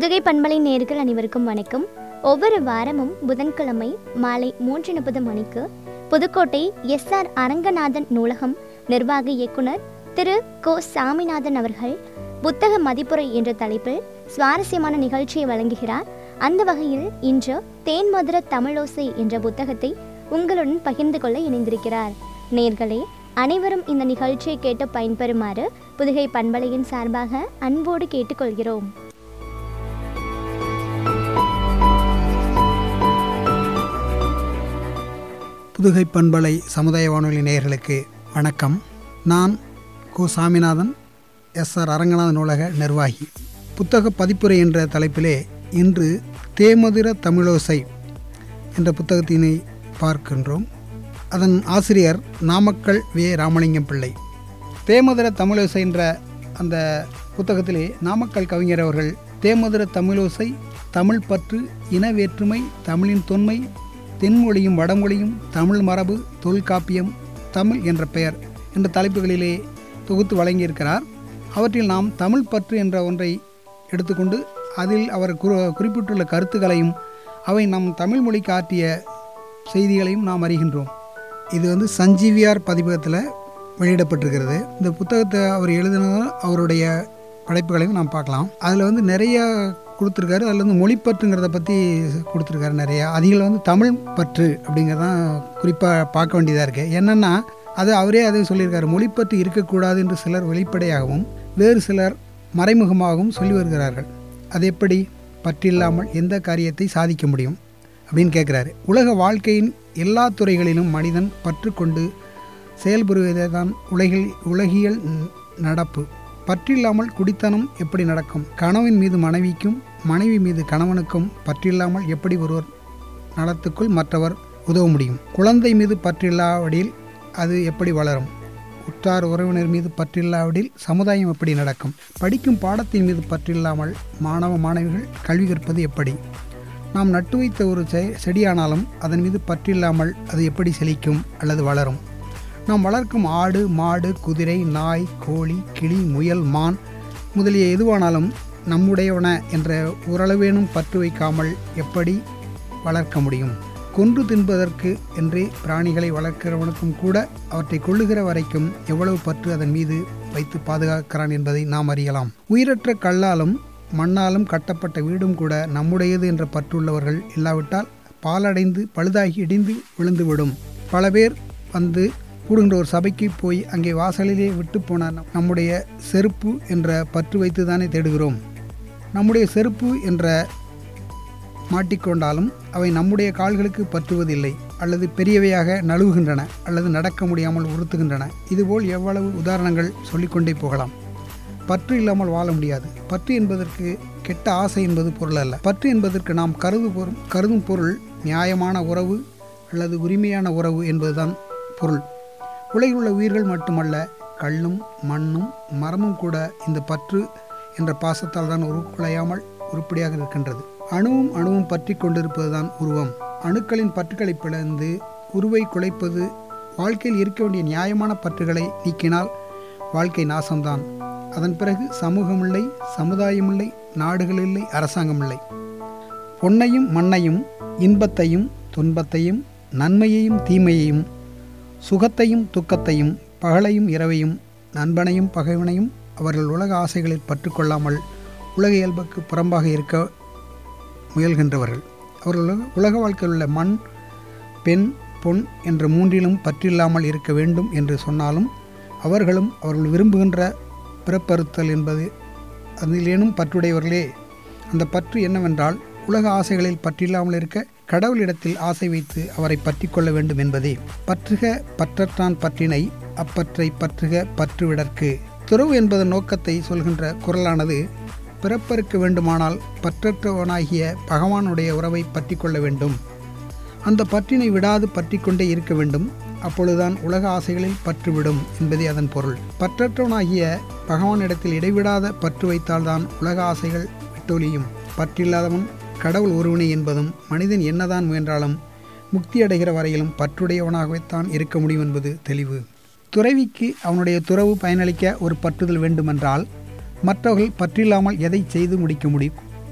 புதுகை பண்பலை நேர்கள் அனைவருக்கும் வணக்கம் ஒவ்வொரு வாரமும் புதன்கிழமை மாலை மூன்று முப்பது மணிக்கு புதுக்கோட்டை எஸ் ஆர் அரங்கநாதன் நூலகம் நிர்வாக இயக்குனர் திரு கோ சாமிநாதன் அவர்கள் புத்தக மதிப்புரை என்ற தலைப்பில் சுவாரஸ்யமான நிகழ்ச்சியை வழங்குகிறார் அந்த வகையில் இன்று தேன்மதுர தமிழோசை என்ற புத்தகத்தை உங்களுடன் பகிர்ந்து கொள்ள இணைந்திருக்கிறார் நேர்களே அனைவரும் இந்த நிகழ்ச்சியை கேட்டு பயன்பெறுமாறு புதுகை பண்பலையின் சார்பாக அன்போடு கேட்டுக்கொள்கிறோம் புதுகை பண்பலை சமுதாய வானொலி நேயர்களுக்கு வணக்கம் நான் கு சாமிநாதன் எஸ் ஆர் அரங்கநாதன் நூலக நிர்வாகி புத்தக பதிப்புரை என்ற தலைப்பிலே இன்று தேமதுர தமிழோசை என்ற புத்தகத்தினை பார்க்கின்றோம் அதன் ஆசிரியர் நாமக்கல் வே ராமலிங்கம் பிள்ளை தேமதுர தமிழோசை என்ற அந்த புத்தகத்திலே நாமக்கல் கவிஞர் அவர்கள் தேமதுர தமிழோசை தமிழ் பற்று இன வேற்றுமை தமிழின் தொன்மை தென்மொழியும் வடமொழியும் தமிழ் மரபு தொல்காப்பியம் தமிழ் என்ற பெயர் என்ற தலைப்புகளிலே தொகுத்து வழங்கியிருக்கிறார் அவற்றில் நாம் தமிழ் பற்று என்ற ஒன்றை எடுத்துக்கொண்டு அதில் அவர் குறி குறிப்பிட்டுள்ள கருத்துக்களையும் அவை நம் தமிழ் மொழிக்கு ஆற்றிய செய்திகளையும் நாம் அறிகின்றோம் இது வந்து சஞ்சீவியார் பதிப்பகத்தில் வெளியிடப்பட்டிருக்கிறது இந்த புத்தகத்தை அவர் எழுதினதும் அவருடைய படைப்புகளையும் நாம் பார்க்கலாம் அதில் வந்து நிறைய கொடுத்துருக்காரு அதில் வந்து மொழிப்பற்றுங்கிறத பற்றி கொடுத்துருக்காரு நிறையா அதில் வந்து தமிழ் பற்று அப்படிங்கிறதான் குறிப்பாக பார்க்க வேண்டியதாக இருக்குது என்னென்னா அது அவரே அதை சொல்லியிருக்காரு மொழிப்பற்று இருக்கக்கூடாது என்று சிலர் வெளிப்படையாகவும் வேறு சிலர் மறைமுகமாகவும் சொல்லி வருகிறார்கள் அது எப்படி பற்றில்லாமல் எந்த காரியத்தை சாதிக்க முடியும் அப்படின்னு கேட்குறாரு உலக வாழ்க்கையின் எல்லா துறைகளிலும் மனிதன் பற்று கொண்டு செயல்புரிவதே தான் உலகில் உலகியல் நடப்பு பற்றில்லாமல் குடித்தனம் எப்படி நடக்கும் கணவன் மீது மனைவிக்கும் மனைவி மீது கணவனுக்கும் பற்றில்லாமல் எப்படி ஒருவர் நலத்துக்குள் மற்றவர் உதவ முடியும் குழந்தை மீது பற்றில்லாவிடில் அது எப்படி வளரும் உற்றார் உறவினர் மீது பற்றில்லாவிடில் சமுதாயம் எப்படி நடக்கும் படிக்கும் பாடத்தின் மீது பற்றில்லாமல் மாணவ மாணவிகள் கல்வி கற்பது எப்படி நாம் நட்டு வைத்த ஒரு செ- செடியானாலும் அதன் மீது பற்றில்லாமல் அது எப்படி செழிக்கும் அல்லது வளரும் நாம் வளர்க்கும் ஆடு மாடு குதிரை நாய் கோழி கிளி முயல் மான் முதலிய எதுவானாலும் நம்முடையவன என்ற ஓரளவேனும் பற்று வைக்காமல் எப்படி வளர்க்க முடியும் கொன்று தின்பதற்கு என்றே பிராணிகளை வளர்க்கிறவனுக்கும் கூட அவற்றை கொள்ளுகிற வரைக்கும் எவ்வளவு பற்று அதன் மீது வைத்து பாதுகாக்கிறான் என்பதை நாம் அறியலாம் உயிரற்ற கல்லாலும் மண்ணாலும் கட்டப்பட்ட வீடும் கூட நம்முடையது என்ற பற்றுள்ளவர்கள் இல்லாவிட்டால் பாலடைந்து பழுதாகி இடிந்து விழுந்துவிடும் பல பேர் வந்து கூடுகின்ற ஒரு சபைக்கு போய் அங்கே வாசலிலே விட்டு போன நம்- நம்முடைய செருப்பு என்ற பற்று வைத்து தானே தேடுகிறோம் நம்முடைய செருப்பு என்ற மாட்டிக்கொண்டாலும் அவை நம்முடைய கால்களுக்கு பற்றுவதில்லை அல்லது பெரியவையாக நழுவுகின்றன அல்லது நடக்க முடியாமல் உறுத்துகின்றன இதுபோல் எவ்வளவு உதாரணங்கள் சொல்லிக்கொண்டே போகலாம் பற்று இல்லாமல் வாழ முடியாது பற்று என்பதற்கு கெட்ட ஆசை என்பது பொருள் அல்ல பற்று என்பதற்கு நாம் கருது பொருள் கருதும் பொருள் நியாயமான உறவு அல்லது உரிமையான உறவு என்பதுதான் பொருள் உலகில் உள்ள உயிர்கள் மட்டுமல்ல கல்லும் மண்ணும் மரமும் கூட இந்த பற்று என்ற பாசத்தால் தான் உருக்குலையாமல் உருப்படியாக இருக்கின்றது அணுவும் அணுவும் பற்றி கொண்டிருப்பதுதான் உருவம் அணுக்களின் பற்றுகளை பிளந்து உருவை குலைப்பது வாழ்க்கையில் இருக்க வேண்டிய நியாயமான பற்றுகளை நீக்கினால் வாழ்க்கை நாசம்தான் அதன் பிறகு சமூகமில்லை சமுதாயமில்லை நாடுகள் இல்லை அரசாங்கம் இல்லை பொன்னையும் மண்ணையும் இன்பத்தையும் துன்பத்தையும் நன்மையையும் தீமையையும் சுகத்தையும் துக்கத்தையும் பகலையும் இரவையும் நண்பனையும் பகைவனையும் அவர்கள் உலக ஆசைகளில் பற்றுக்கொள்ளாமல் உலக இயல்புக்கு புறம்பாக இருக்க முயல்கின்றவர்கள் அவர்கள் உலக- உலக வாழ்க்கையில் உள்ள மண் பெண் பொன் என்ற மூன்றிலும் பற்றில்லாமல் இருக்க வேண்டும் என்று சொன்னாலும் அவர்களும் அவர்கள் விரும்புகின்ற பிறப்பறுத்தல் என்பது அதிலேனும் பற்றுடையவர்களே அந்த பற்று என்னவென்றால் உலக ஆசைகளில் பற்றில்லாமல் இருக்க கடவுளிடத்தில் ஆசை வைத்து அவரை பற்றி கொள்ள வேண்டும் என்பதே பற்றுக பற்றற்றான் பற்றினை அப்பற்றை பற்றுக பற்றுவிடற்கு துறவு என்பதன் நோக்கத்தை சொல்கின்ற குரலானது பிறப்பறுக்க வேண்டுமானால் பற்றற்றவனாகிய பகவானுடைய உறவை பற்றி கொள்ள வேண்டும் அந்த பற்றினை விடாது பற்றி கொண்டே இருக்க வேண்டும் அப்பொழுதுதான் உலக ஆசைகளில் பற்றுவிடும் என்பதே அதன் பொருள் பற்றற்றவனாகிய பகவானிடத்தில் இடைவிடாத பற்று வைத்தால்தான் உலக ஆசைகள் விட்டொழியும் பற்றில்லாதவன் கடவுள் ஒருவனே என்பதும் மனிதன் என்னதான் முயன்றாலும் முக்தி அடைகிற வரையிலும் பற்றுடையவனாகவேத்தான் இருக்க முடியும் என்பது தெளிவு துறவிக்கு அவனுடைய துறவு பயனளிக்க ஒரு பற்றுதல் வேண்டுமென்றால் மற்றவர்கள் பற்றில்லாமல் எதை செய்து முடிக்க முடியும்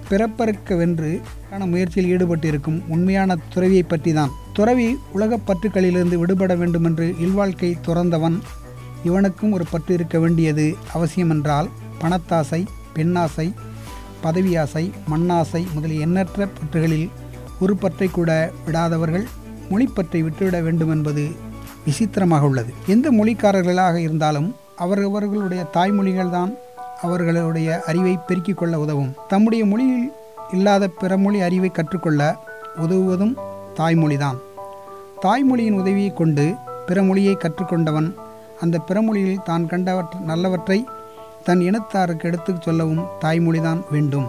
பிறப்பறுக்க வென்று காண முயற்சியில் ஈடுபட்டிருக்கும் உண்மையான துறவியை பற்றி தான் துறவி உலகப் பற்றுக்களிலிருந்து விடுபட வேண்டுமென்று இல்வாழ்க்கை துறந்தவன் இவனுக்கும் ஒரு பற்று இருக்க வேண்டியது அவசியமென்றால் பணத்தாசை பெண்ணாசை பதவியாசை மண்ணாசை முதலிய எண்ணற்ற பற்றுகளில் ஒரு பற்றை கூட விடாதவர்கள் மொழிப்பற்றை விட்டுவிட வேண்டுமென்பது விசித்திரமாக உள்ளது எந்த மொழிக்காரர்களாக இருந்தாலும் அவரவர்களுடைய தாய்மொழிகள்தான் அவர்களுடைய அறிவை பெருக்கிக் கொள்ள உதவும் தம்முடைய மொழியில் இல்லாத பிற மொழி அறிவை கற்றுக்கொள்ள உதவுவதும் தாய்மொழிதான் தாய்மொழியின் உதவியை கொண்டு பிற மொழியை கற்றுக்கொண்டவன் அந்த பிறமொழியில் தான் கண்டவற்ற நல்லவற்றை தன் இனத்தாருக்கு எடுத்துச் சொல்லவும் தாய்மொழிதான் வேண்டும்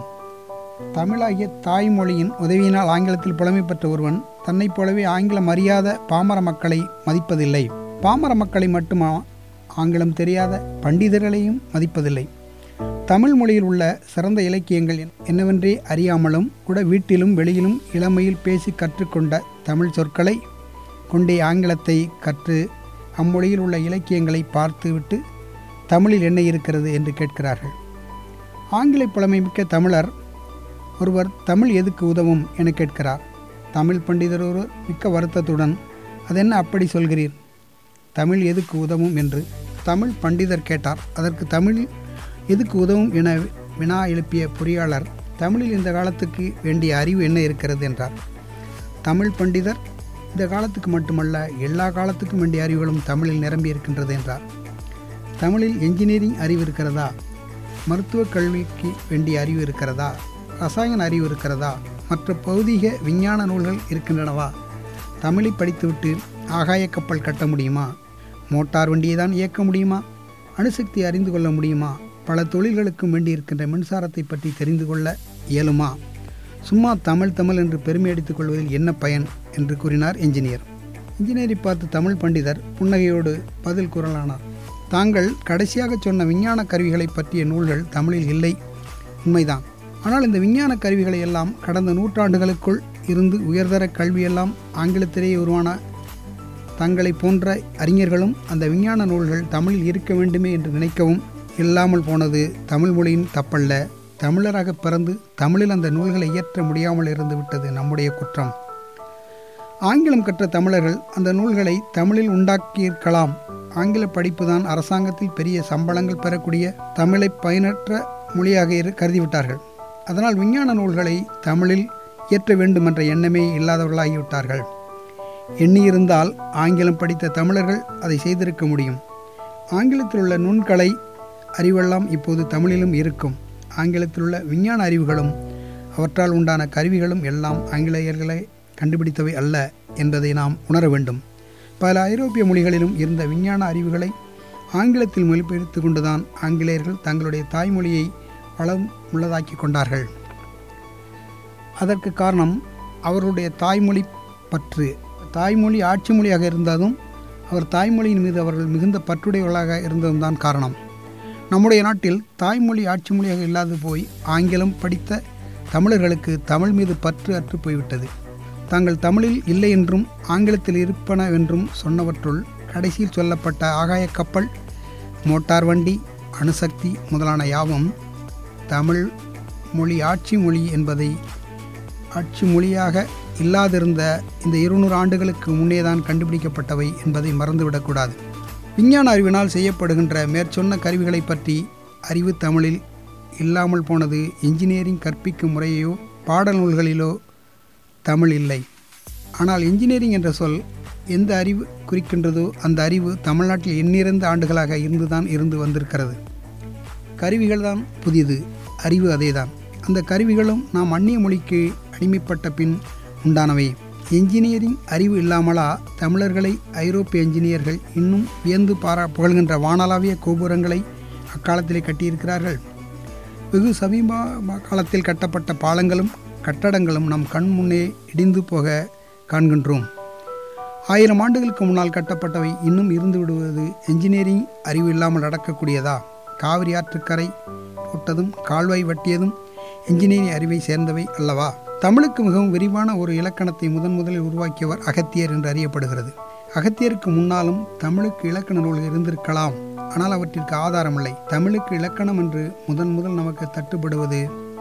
தமிழாகிய தாய்மொழியின் உதவியினால் ஆங்கிலத்தில் புலமை பெற்ற ஒருவன் தன்னைப் போலவே ஆங்கிலம் அறியாத பாமர மக்களை மதிப்பதில்லை பாமர மக்களை மட்டுமா ஆங்கிலம் தெரியாத பண்டிதர்களையும் மதிப்பதில்லை தமிழ் மொழியில் உள்ள சிறந்த இலக்கியங்கள் என்னவென்றே அறியாமலும் கூட வீட்டிலும் வெளியிலும் இளமையில் பேசி கற்றுக்கொண்ட தமிழ் சொற்களை கொண்டே ஆங்கிலத்தை கற்று அம்மொழியில் உள்ள இலக்கியங்களை பார்த்துவிட்டு தமிழில் என்ன இருக்கிறது என்று கேட்கிறார்கள் ஆங்கில புலமைமிக்க தமிழர் ஒருவர் தமிழ் எதுக்கு உதவும் என கேட்கிறார் தமிழ் பண்டிதர் ஒருவர் மிக்க வருத்தத்துடன் அதென்ன அப்படி சொல்கிறீர் தமிழ் எதுக்கு உதவும் என்று தமிழ் பண்டிதர் கேட்டார் அதற்கு தமிழ் எதுக்கு உதவும் என வினா எழுப்பிய பொறியாளர் தமிழில் இந்த காலத்துக்கு வேண்டிய அறிவு என்ன இருக்கிறது என்றார் தமிழ் பண்டிதர் இந்த காலத்துக்கு மட்டுமல்ல எல்லா காலத்துக்கும் வேண்டிய அறிவுகளும் தமிழில் நிரம்பி இருக்கின்றது என்றார் தமிழில் என்ஜினியரிங் அறிவு இருக்கிறதா மருத்துவக் கல்விக்கு வேண்டிய அறிவு இருக்கிறதா ரசாயன அறிவு இருக்கிறதா மற்ற பௌதீக விஞ்ஞான நூல்கள் இருக்கின்றனவா தமிழை படித்துவிட்டு ஆகாய கப்பல் கட்ட முடியுமா மோட்டார் வண்டியை தான் இயக்க முடியுமா அணுசக்தி அறிந்து கொள்ள முடியுமா பல தொழில்களுக்கும் வேண்டியிருக்கின்ற மின்சாரத்தை பற்றி தெரிந்து கொள்ள இயலுமா சும்மா தமிழ் தமிழ் என்று பெருமை அடித்துக் கொள்வதில் என்ன பயன் என்று கூறினார் என்ஜினியர் இன்ஜினியரை பார்த்து தமிழ் பண்டிதர் புன்னகையோடு பதில் கூறலானார் தாங்கள் கடைசியாக சொன்ன விஞ்ஞான கருவிகளை பற்றிய நூல்கள் தமிழில் இல்லை உண்மைதான் ஆனால் இந்த விஞ்ஞான கருவிகளை எல்லாம் கடந்த நூற்றாண்டுகளுக்குள் இருந்து உயர்தர கல்வியெல்லாம் ஆங்கிலத்திலேயே உருவான தங்களை போன்ற அறிஞர்களும் அந்த விஞ்ஞான நூல்கள் தமிழில் இருக்க வேண்டுமே என்று நினைக்கவும் இல்லாமல் போனது தமிழ் மொழியின் தப்பல்ல தமிழராக பிறந்து தமிழில் அந்த நூல்களை இயற்ற முடியாமல் இருந்து விட்டது நம்முடைய குற்றம் ஆங்கிலம் கற்ற தமிழர்கள் அந்த நூல்களை தமிழில் உண்டாக்கியிருக்கலாம் ஆங்கில படிப்பு தான் அரசாங்கத்தில் பெரிய சம்பளங்கள் பெறக்கூடிய தமிழை பயனற்ற மொழியாக இரு கருதிவிட்டார்கள் அதனால் விஞ்ஞான நூல்களை தமிழில் இயற்ற வேண்டுமென்ற எண்ணமே இல்லாதவர்களாகிவிட்டார்கள் எண்ணியிருந்தால் ஆங்கிலம் படித்த தமிழர்கள் அதை செய்திருக்க முடியும் ஆங்கிலத்தில் உள்ள நுண்கலை அறிவெல்லாம் இப்போது தமிழிலும் இருக்கும் ஆங்கிலத்தில் உள்ள விஞ்ஞான அறிவுகளும் அவற்றால் உண்டான கருவிகளும் எல்லாம் ஆங்கிலேயர்களை கண்டுபிடித்தவை அல்ல என்பதை நாம் உணர வேண்டும் பல ஐரோப்பிய மொழிகளிலும் இருந்த விஞ்ஞான அறிவுகளை ஆங்கிலத்தில் மொழிபெயர்த்து கொண்டுதான் ஆங்கிலேயர்கள் தங்களுடைய தாய்மொழியை வளம் உள்ளதாக்கி கொண்டார்கள் அதற்கு காரணம் அவர்களுடைய தாய்மொழி பற்று தாய்மொழி ஆட்சி மொழியாக இருந்தாலும் அவர் தாய்மொழியின் மீது அவர்கள் மிகுந்த பற்றுடையவர்களாக இருந்ததும் தான் காரணம் நம்முடைய நாட்டில் தாய்மொழி ஆட்சி மொழியாக இல்லாது போய் ஆங்கிலம் படித்த தமிழர்களுக்கு தமிழ் மீது பற்று அற்று போய்விட்டது தாங்கள் தமிழில் இல்லை என்றும் ஆங்கிலத்தில் இருப்பனவென்றும் சொன்னவற்றுள் கடைசியில் சொல்லப்பட்ட ஆகாய கப்பல் மோட்டார் வண்டி அணுசக்தி முதலான யாவும் தமிழ் மொழி ஆட்சி மொழி என்பதை ஆட்சி மொழியாக இல்லாதிருந்த இந்த இருநூறு ஆண்டுகளுக்கு முன்னேதான் கண்டுபிடிக்கப்பட்டவை என்பதை மறந்துவிடக்கூடாது விஞ்ஞான அறிவினால் செய்யப்படுகின்ற மேற்சொன்ன கருவிகளை பற்றி அறிவு தமிழில் இல்லாமல் போனது இன்ஜினியரிங் கற்பிக்கும் முறையோ பாடல் நூல்களிலோ தமிழ் இல்லை ஆனால் இன்ஜினியரிங் என்ற சொல் எந்த அறிவு குறிக்கின்றதோ அந்த அறிவு தமிழ்நாட்டில் எண்ணிறந்த ஆண்டுகளாக இருந்துதான் இருந்து வந்திருக்கிறது கருவிகள் தான் புதியது அறிவு அதேதான் அந்த கருவிகளும் நாம் அந்நிய மொழிக்கு அடிமைப்பட்ட பின் உண்டானவை என்ஜினியரிங் அறிவு இல்லாமலா தமிழர்களை ஐரோப்பிய என்ஜினியர்கள் இன்னும் வியந்து பாரா புகழ்கின்ற வானளாவிய கோபுரங்களை அக்காலத்திலே கட்டியிருக்கிறார்கள் வெகு சமீப காலத்தில் கட்டப்பட்ட பாலங்களும் கட்டடங்களும் நம் கண் முன்னே இடிந்து போக காண்கின்றோம் ஆயிரம் ஆண்டுகளுக்கு முன்னால் கட்டப்பட்டவை இன்னும் இருந்து விடுவது என்ஜினியரிங் அறிவு இல்லாமல் நடக்கக்கூடியதா காவிரி ஆற்றுக்கரை போட்டதும் கால்வாய் வெட்டியதும் என்ஜினியரிங் அறிவை சேர்ந்தவை அல்லவா தமிழுக்கு மிகவும் விரிவான ஒரு இலக்கணத்தை முதன் முதலில் உருவாக்கியவர் அகத்தியர் என்று அறியப்படுகிறது அகத்தியருக்கு முன்னாலும் தமிழுக்கு இலக்கண நூல்கள் இருந்திருக்கலாம் ஆனால் அவற்றிற்கு ஆதாரமில்லை தமிழுக்கு இலக்கணம் என்று முதன் முதல் நமக்கு தட்டுப்படுவது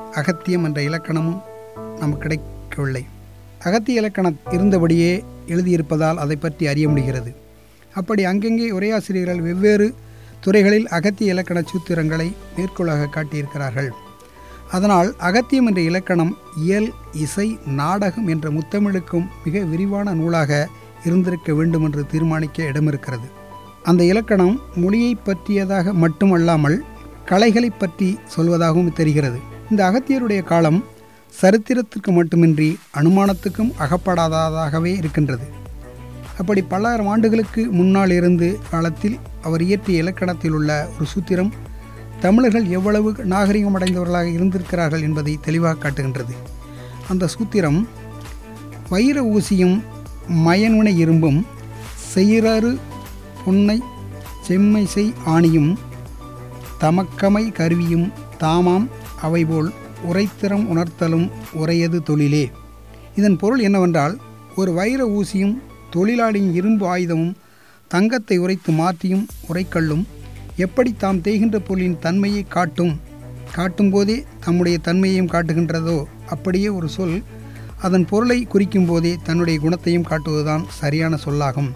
அகத்தியம் என்ற இலக்கணமும் நமக்கு கிடைக்கவில்லை அகத்திய இலக்கணம் இருந்தபடியே எழுதியிருப்பதால் அதை பற்றி அறிய முடிகிறது அப்படி அங்கங்கே உரையாசிரியர்கள் வெவ்வேறு துறைகளில் அகத்திய இலக்கண சூத்திரங்களை மேற்கோளாக காட்டியிருக்கிறார்கள் அதனால் அகத்தியம் என்ற இலக்கணம் இயல் இசை நாடகம் என்ற முத்தமிழுக்கும் மிக விரிவான நூலாக இருந்திருக்க வேண்டும் என்று தீர்மானிக்க இடமிருக்கிறது அந்த இலக்கணம் மொழியை பற்றியதாக மட்டுமல்லாமல் கலைகளை பற்றி சொல்வதாகவும் தெரிகிறது இந்த அகத்தியருடைய காலம் சரித்திரத்திற்கு மட்டுமின்றி அனுமானத்துக்கும் அகப்படாததாகவே இருக்கின்றது அப்படி பல்லாயிரம் ஆண்டுகளுக்கு முன்னால் இருந்து காலத்தில் அவர் இயற்றிய இலக்கணத்தில் உள்ள ஒரு சூத்திரம் தமிழர்கள் எவ்வளவு நாகரிகம் அடைந்தவர்களாக இருந்திருக்கிறார்கள் என்பதை தெளிவாக காட்டுகின்றது அந்த சூத்திரம் வைர ஊசியும் மயனுனை இரும்பும் செயிரறு பொன்னை செம்மைசை ஆணியும் தமக்கமை கருவியும் தாமாம் அவைபோல் உரைத்திறம் உணர்த்தலும் உரையது தொழிலே இதன் பொருள் என்னவென்றால் ஒரு வைர ஊசியும் தொழிலாளியின் இரும்பு ஆயுதமும் தங்கத்தை உரைத்து மாற்றியும் உரைக்கல்லும் எப்படி தாம் தேய்கின்ற பொருளின் தன்மையை காட்டும் காட்டும்போதே தம்முடைய தன்மையையும் காட்டுகின்றதோ அப்படியே ஒரு சொல் அதன் பொருளை குறிக்கும் போதே தன்னுடைய குணத்தையும் காட்டுவதுதான் சரியான சொல்லாகும்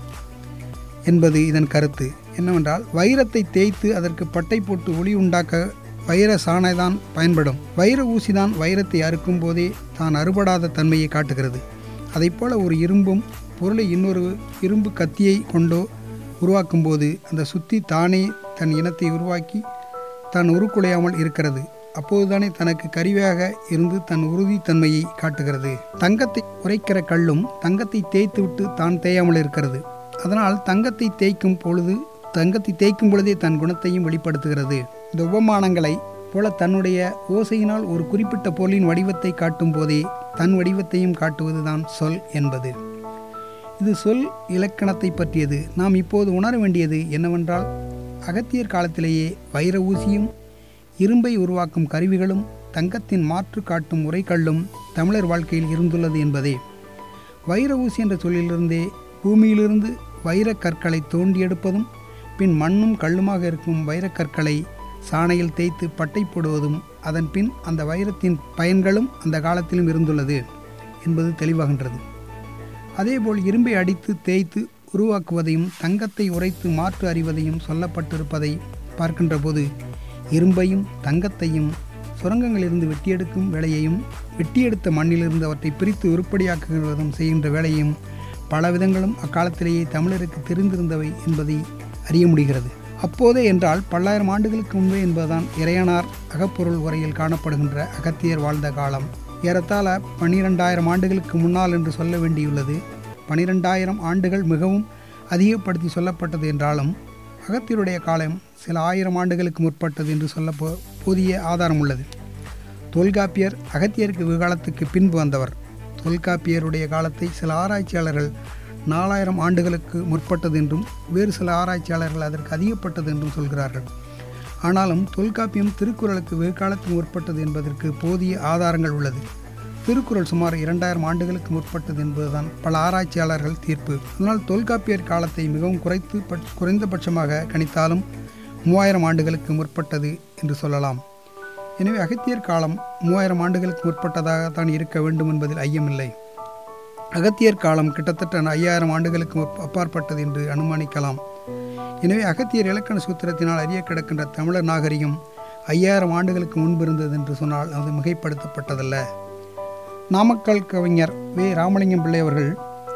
என்பது இதன் கருத்து என்னவென்றால் வைரத்தை தேய்த்து அதற்கு பட்டை போட்டு ஒளி உண்டாக்க வைர சாணைதான் பயன்படும் வைர ஊசிதான் வைரத்தை அறுக்கும் போதே தான் அறுபடாத தன்மையை காட்டுகிறது அதைப்போல ஒரு இரும்பும் பொருளை இன்னொரு இரும்பு கத்தியை கொண்டோ உருவாக்கும் போது அந்த சுத்தி தானே தன் இனத்தை உருவாக்கி தான் உருக்குலையாமல் இருக்கிறது அப்போதுதானே தனக்கு கருவியாக இருந்து தன் உறுதித்தன்மையை காட்டுகிறது தங்கத்தை உரைக்கிற கல்லும் தங்கத்தை தேய்த்து விட்டு தான் தேயாமல் இருக்கிறது அதனால் தங்கத்தை தேய்க்கும் பொழுது தங்கத்தை தேய்க்கும் பொழுதே தன் குணத்தையும் வெளிப்படுத்துகிறது இந்த உபமானங்களை போல தன்னுடைய ஓசையினால் ஒரு குறிப்பிட்ட பொருளின் வடிவத்தை காட்டும் போதே தன் வடிவத்தையும் காட்டுவதுதான் சொல் என்பது இது சொல் இலக்கணத்தை பற்றியது நாம் இப்போது உணர வேண்டியது என்னவென்றால் அகத்தியர் காலத்திலேயே வைர ஊசியும் இரும்பை உருவாக்கும் கருவிகளும் தங்கத்தின் மாற்று காட்டும் உரைக்கல்லும் தமிழர் வாழ்க்கையில் இருந்துள்ளது என்பதே வைர ஊசி என்ற சொல்லிலிருந்தே பூமியிலிருந்து வைரக் கற்களை தோண்டி எடுப்பதும் பின் மண்ணும் கல்லுமாக இருக்கும் வைரக்கற்களை சாணையில் தேய்த்து பட்டை போடுவதும் அதன் பின் அந்த வைரத்தின் பயன்களும் அந்த காலத்திலும் இருந்துள்ளது என்பது தெளிவாகின்றது அதேபோல் இரும்பை அடித்து தேய்த்து உருவாக்குவதையும் தங்கத்தை உரைத்து மாற்று அறிவதையும் சொல்லப்பட்டிருப்பதை பார்க்கின்ற போது இரும்பையும் தங்கத்தையும் சுரங்கங்களிலிருந்து வெட்டியெடுக்கும் வேலையையும் வெட்டியெடுத்த மண்ணிலிருந்து அவற்றை பிரித்து உருப்படியாக்குவதும் செய்கின்ற வேலையும் பல விதங்களும் அக்காலத்திலேயே தமிழருக்கு தெரிந்திருந்தவை என்பதை அறிய முடிகிறது அப்போதே என்றால் பல்லாயிரம் ஆண்டுகளுக்கு முன்பே என்பதுதான் இறையனார் அகப்பொருள் உரையில் காணப்படுகின்ற அகத்தியர் வாழ்ந்த காலம் ஏறத்தாழ பன்னிரெண்டாயிரம் ஆண்டுகளுக்கு முன்னால் என்று சொல்ல வேண்டியுள்ளது பனிரெண்டாயிரம் ஆண்டுகள் மிகவும் அதிகப்படுத்தி சொல்லப்பட்டது என்றாலும் அகத்தியருடைய காலம் சில ஆயிரம் ஆண்டுகளுக்கு முற்பட்டது என்று சொல்ல போ போதிய ஆதாரம் உள்ளது தொல்காப்பியர் அகத்தியருக்கு விகாலத்துக்கு பின்பு வந்தவர் தொல்காப்பியருடைய காலத்தை சில ஆராய்ச்சியாளர்கள் நாலாயிரம் ஆண்டுகளுக்கு முற்பட்டது என்றும் வேறு சில ஆராய்ச்சியாளர்கள் அதற்கு அதிகப்பட்டது என்றும் சொல்கிறார்கள் ஆனாலும் தொல்காப்பியம் திருக்குறளுக்கு வெகு காலத்துக்கு முற்பட்டது என்பதற்கு போதிய ஆதாரங்கள் உள்ளது திருக்குறள் சுமார் இரண்டாயிரம் ஆண்டுகளுக்கு முற்பட்டது என்பதுதான் பல ஆராய்ச்சியாளர்கள் தீர்ப்பு அதனால் தொல்காப்பியர் காலத்தை மிகவும் குறைத்து பட்- குறைந்தபட்சமாக கணித்தாலும் மூவாயிரம் ஆண்டுகளுக்கு முற்பட்டது என்று சொல்லலாம் எனவே அகத்தியர் காலம் மூவாயிரம் ஆண்டுகளுக்கு முற்பட்டதாகத்தான் இருக்க வேண்டும் என்பதில் ஐயமில்லை அகத்தியர் காலம் கிட்டத்தட்ட ஐயாயிரம் ஆண்டுகளுக்கு முற்ப- அப்பாற்பட்டது என்று அனுமானிக்கலாம் எனவே அகத்தியர் இலக்கண சூத்திரத்தினால் அறிய கிடக்கின்ற தமிழர் நாகரிகம் ஐயாயிரம் ஆண்டுகளுக்கு முன்பு இருந்தது என்று சொன்னால் அது மிகைப்படுத்தப்பட்டதல்ல நாமக்கல் கவிஞர் வே ராமலிங்கம் பிள்ளை அவர்கள்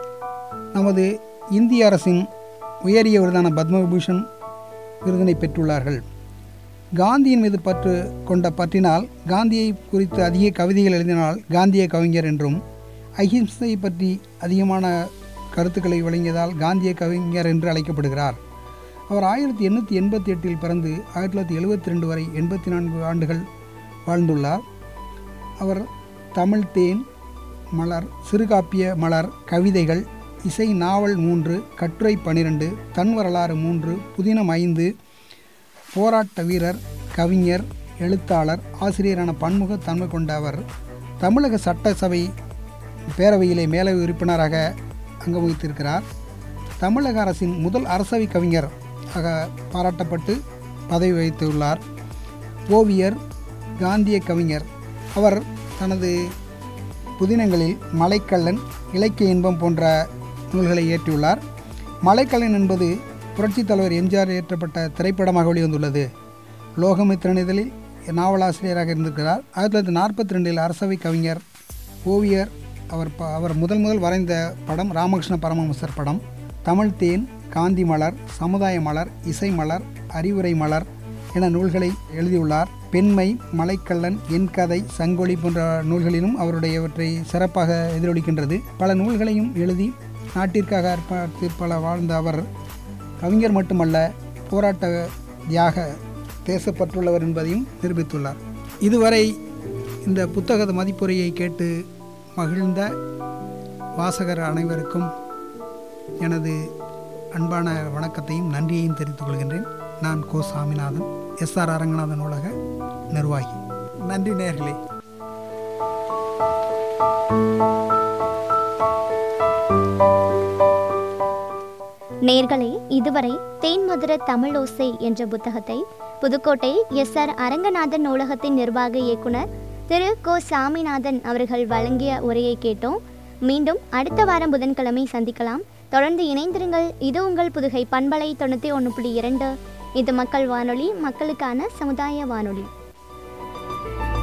நமது இந்திய அரசின் உயரிய விருதான பத்மவிபூஷன் விருதினை பெற்றுள்ளார்கள் காந்தியின் மீது பற்று கொண்ட பற்றினால் காந்தியை குறித்து அதிக கவிதைகள் எழுதினால் காந்திய கவிஞர் என்றும் அஹிம்சை பற்றி அதிகமான கருத்துக்களை வழங்கியதால் காந்திய கவிஞர் என்று அழைக்கப்படுகிறார் அவர் ஆயிரத்தி எண்ணூற்றி எண்பத்தி எட்டில் பிறந்து ஆயிரத்தி தொள்ளாயிரத்தி எழுபத்தி ரெண்டு வரை எண்பத்தி நான்கு ஆண்டுகள் வாழ்ந்துள்ளார் அவர் தமிழ் தேன் மலர் சிறுகாப்பிய மலர் கவிதைகள் இசை நாவல் மூன்று கட்டுரை பனிரெண்டு தன் வரலாறு மூன்று புதினம் ஐந்து போராட்ட வீரர் கவிஞர் எழுத்தாளர் ஆசிரியரான பன்முக தன்மை கொண்ட அவர் தமிழக சட்டசபை பேரவையிலே மேலவை உறுப்பினராக அங்கம் வகித்திருக்கிறார் தமிழக அரசின் முதல் அரசவை கவிஞர் ஆக பாராட்டப்பட்டு பதவி வகித்துள்ளார் ஓவியர் காந்திய கவிஞர் அவர் தனது புதினங்களில் மலைக்கள்ளன் இலக்கிய இன்பம் போன்ற நூல்களை இயற்றியுள்ளார் மலைக்கள்ளன் என்பது புரட்சித் தலைவர் எம்ஜிஆர் இயற்றப்பட்ட திரைப்படமாக வெளிவந்துள்ளது லோகமித்திரன் இதழில் நாவலாசிரியராக இருந்திருக்கிறார் ஆயிரத்தி தொள்ளாயிரத்தி நாற்பத்தி ரெண்டில் அரசவை கவிஞர் ஓவியர் அவர் ப அவர் முதல் முதல் வரைந்த படம் ராமகிருஷ்ண பரமஹம்சர் படம் தமிழ் தேன் காந்தி மலர் சமுதாய மலர் இசை மலர் அறிவுரை மலர் என நூல்களை எழுதியுள்ளார் பெண்மை மலைக்கள்ளன் என் கதை சங்கொலி போன்ற நூல்களிலும் அவருடையவற்றை சிறப்பாக எதிரொலிக்கின்றது பல நூல்களையும் எழுதி நாட்டிற்காக அர்ப்பணித்து பல வாழ்ந்த அவர் கவிஞர் மட்டுமல்ல போராட்ட தியாக தேசப்பற்றுள்ளவர் என்பதையும் நிரூபித்துள்ளார் இதுவரை இந்த புத்தக மதிப்புரையை கேட்டு மகிழ்ந்த வாசகர் அனைவருக்கும் எனது அன்பான வணக்கத்தையும் நன்றியையும் தெரிவித்துக் கொள்கின்றேன் நான் கோ சாமிநாதன் எஸ் ஆர் அரங்கநாதன் உலக நிர்வாகி நன்றி நேர்களே நேர்களே இதுவரை தேன்மதுர தமிழோசை என்ற புத்தகத்தை புதுக்கோட்டை எஸ் ஆர் அரங்கநாதன் நூலகத்தின் நிர்வாக இயக்குனர் திரு கோ சாமிநாதன் அவர்கள் வழங்கிய உரையை கேட்டோம் மீண்டும் அடுத்த வாரம் புதன்கிழமை சந்திக்கலாம் தொடர்ந்து இணைந்திருங்கள் இது உங்கள் புதுகை பண்பலை தொண்ணூற்றி ஒன்று புள்ளி இரண்டு இது மக்கள் வானொலி மக்களுக்கான சமுதாய வானொலி